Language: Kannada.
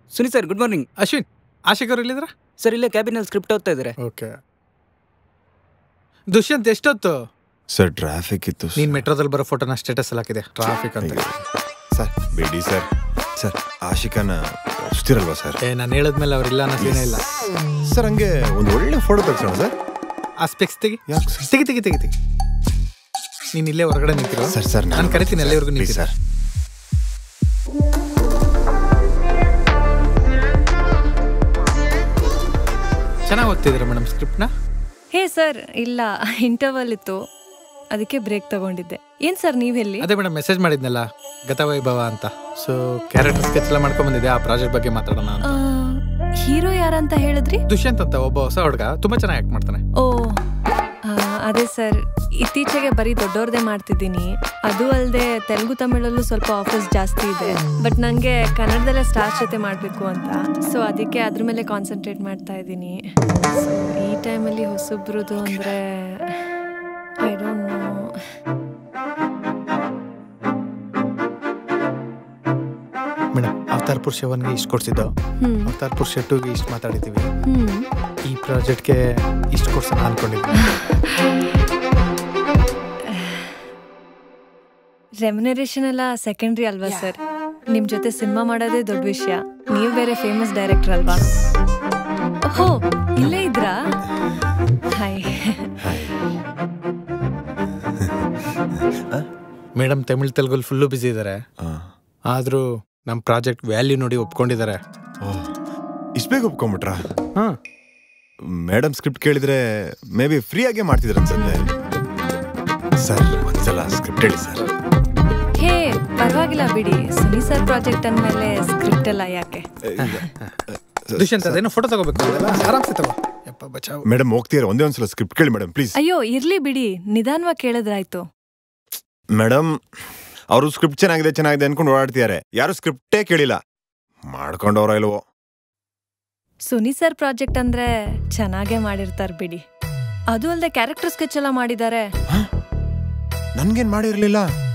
Suni sir good morning Ashwin Ashiq ಅವ್ರು ಇಲ್ಲಿದ್ರ ಸರ್ ಇಲ್ಲೇ ಕ್ಯಾಬಿನಲ್ಲಿ ಸ್ಕ್ರಿಪ್ಟ್ ಓದ್ತಾ ಇದ್ದಾರೆ ಓಕೆ ದುಷ್ಯಂತ್ ಎಷ್ಟೊತ್ತು ಸರ್ ಟ್ರಾಫಿಕ್ ಇತ್ತು sir. ನೀನ್ ಮೆಟ್ರೋದಲ್ಲಿ ಬರೋ ಫೋಟೋನ ಸ್ಟೇಟಸ್ ಅಲ್ಲಿ ಹಾಕಿದೆ ಟ್ರಾಫಿಕ್ ಅಂತ ಅಯ್ಯೋ. ಸರ್ ಬಿಡಿ ಸರ್ ಸರ್ ಆಶಿಕನ ಒಪ್ಸ್ತಿರಲ್ವಾ ಸರ್ ಏ ನಾನು ಹೇಳದ್ಮೇಲೆ ಅವ್ರಿಲ್ಲ ಅನ್ನೋ ಸೀನೇ ಇಲ್ಲ ಸರ್ ಹಂಗೆ ಒಂದು ಒಳ್ಳೆ ಫೋಟೋ ತೆಗ್ಸೋಣ ಸರ್ ಆ ಸ್ಪೆಕ್ಸ್ ತೆಗಿ ಯಾಕೆ ಸರ್ ತೆಗಿ ತೆಗಿ ತೆಗಿ ತೆಗಿ ನೀನ್ ಇಲ್ಲೇ ಹೊರಗಡೆ ನಿಂತಿರೋ ಸರ್ ಸರ್ ನಾನು ಕರಿತೀನಿ ಅಲ್ಲಿವರೆಗೂ ಪ್ಲೀಸ್ ನಿಂತಿರ ಸರ್ ಚೆನ್ನಾಗಿ ಓದ್ತಿದ್ದೀರಾ ಮೇಡಮ್ ಸ್ಕ್ರಿಪ್ಟ್ನ ಹೇ ಸರ್ ಇಲ್ಲ ಇಂಟರ್ವಲ್ ಇತ್ತು ಅದಕ್ಕೆ ಬ್ರೇಕ್ ತಗೊಂಡಿದ್ದೆ ಏನ್ ಸರ್ ನೀವೆಲ್ಲಿ ಅದೇ ಮೇಡಮ್ ಮೆಸೇಜ್ ಮಾಡಿದ್ನಲ್ಲ ಗತವೈಭವ ಅಂತ ಸೊ ಕ್ಯಾರೆಕ್ಟರ್ ಸ್ಕೆಚ್ ಎಲ್ಲ ಮಾಡ್ಕೊಂಡ್ ಬಂದಿದ್ದೆ ಆ ಪ್ರಾಜೆಕ್ಟ್ ಬಗ್ಗೆ ಮಾತಾಡೋಣ ಅಂತ ಹೀರೋ ಯಾರಂತ ಹೇಳಿದ್ರಿ ದುಷ್ಯಂತ್ ಅಂತ ಒಬ್ಬ ಹೊಸ ಹುಡುಗ ತುಂಬಾ ಚೆನ್ನಾಗಿ ಆಕ್ಟ್ ಮಾಡ್ತಾನೆ ಓ ಆ, ಅದೇ ಸರ್ ಇತ್ತೀಚೆಗೆ ಬರೀ ದೊಡ್ಡವ್ರದೇ ಮಾಡ್ತಿದ್ದೀನಿ ಅದು ಅಲ್ಲದೆ ತೆಲುಗು ತಮಿಳಲ್ಲೂ ಸ್ವಲ್ಪ ಆಫರ್ಸ್ ಜಾಸ್ತಿ ಇದೆ ಬಟ್ ನನಗೆ ಕನ್ನಡದಲ್ಲೇ ಸ್ಟಾರ್ ಜೊತೆ ಮಾಡಬೇಕು ಅಂತ ಸೊ ಅದಕ್ಕೆ ಅದ್ರ ಮೇಲೆ ಕಾನ್ಸಂಟ್ರೇಟ್ ಮಾಡ್ತಾ ಇದ್ದೀನಿ ಸೊ ಈ ಟೈಮಲ್ಲಿ ಹೊಸಬ್ರದ್ದು ಅಂದರೆ I don't know madam Avatar Purusha ಒನ್ಗೆ ಇಷ್ಟು ಕೊಡ್ಸಿದ್ದು ಹ್ಮ್ ಅವತಾರ್ ಪುರುಷ ಟೂಗೆ ಇಷ್ಟು ಮಾತಾಡಿದ್ದೀವಿ ಹ್ಮ್ ಈ ಪ್ರಾಜೆಕ್ಟ್ಗೆ ಇಷ್ಟು ಕೊಡ್ಸೋಣ ಅನ್ಕೊಂಡಿದ್ವಿ ರೆಮ್ಯುನರೇಷನ್ ಎಲ್ಲ ಸೆಕೆಂಡ್ರಿ ಅಲ್ವಾ ಸರ್ ನಿಮ್ ಜೊತೆ ಸಿನಿಮಾ ಮಾಡೋದೇ ದೊಡ್ಡ ವಿಷಯ ನೀವು ಬೇರೆ ಫೇಮಸ್ ಡೈರೆಕ್ಟರ್ ಅಲ್ವಾ ಓಹೋ ಇಲ್ಲೇ ಇದ್ರಾ ಹಾಯ್ ಮೇಡಮ್ ತಮಿಳ್ ತೆಲುಗಲ್ಲಿ ಫುಲ್ಲು ಬಿಸಿ ಇದ್ದಾರೆ ಆದರೂ ನಮ್ಮ ಪ್ರಾಜೆಕ್ಟ್ ವ್ಯಾಲ್ಯೂ ನೋಡಿ ಒಪ್ಕೊಂಡಿದ್ದಾರೆ ಇಷ್ಟು ಬೇಗ ಒಪ್ಕೊಂಬಿಟ್ರಾ ಹಾಂ ಮೇಡಮ್ ಸ್ಕ್ರಿಪ್ಟ್ ಕೇಳಿದ್ರೆ ಮೇ ಬಿ ಫ್ರೀ ಆಗೇ ಮಾಡ್ತಿದ್ರು ಅನ್ಸುತ್ತೆ ಸರ್ ಒಂದ್ಸಲ ಸ್ಕ್ರಿಪ್ಟ್ ಹೇಳಿ ಸರ್ ಹೇ ಪರವಾಗಿಲ್ಲ ಬಿಡಿ ಸುನಿ ಸರ್ ಪ್ರಾಜೆಕ್ಟ್ ಅಂದಮೇಲೆ ಸ್ಕ್ರಿಪ್ಟ್ ಎಲ್ಲ ಯಾಕೆ ದುಷ್ಯಂತ್ ಅದೇನೋ ಫೋಟೋ ತಗೋಬೇಕು ಅಂದಲ್ಲ ಆರಾಮ್ಸೆ ತಗೋ ಯಪ್ಪ ಬಚಾವ್ ಮೇಡಮ್ ಹೋಗ್ತೀರಾ ಒಂದೇ ಒಂದ್ಸಲ ಸ್ಕ್ರಿಪ್ಟ್ ಕೇಳಿ ಮೇಡಮ್ ಪ್ಲೀಸ್ ಅಯ್ಯೋ ಇರ್ಲಿ ಬಿಡಿ ನಿಧಾನವಾಗಿ ಕೇಳಿದ್ರಾಯ್ತು ಮೇಡಮ್ ಅವರು ಸ್ಕ್ರಿಪ್ಟ್ ಚೆನ್ನಾಗಿದೆ ಚೆನ್ನಾಗಿದೆ ಅನ್ಕೊಂಡು ಓಡಾಡ್ತಿದ್ದಾರೆ ಯಾರು ಸ್ಕ್ರಿಪ್ಟೇ ಕೇಳಿಲ್ಲ ಮಾಡ್ಕೊಂಡವ್ರ ಇಲ್ವೋ ಸುನಿ ಸರ್ ಪ್ರಾಜೆಕ್ಟ್ ಅಂದ್ರೆ ಚೆನ್ನಾಗೇ ಮಾಡಿರ್ತಾರೆ ಬಿಡಿ ಅದು ಅಲ್ಲದೆ ಕ್ಯಾರೆಕ್ಟರ್ ಸ್ಕೆಚ್ ಎಲ್ಲ ಮಾಡಿದ್ದಾರೆ ನನ್ಗೇನ್ ಮಾಡಿರ್ಲಿಲ್ಲ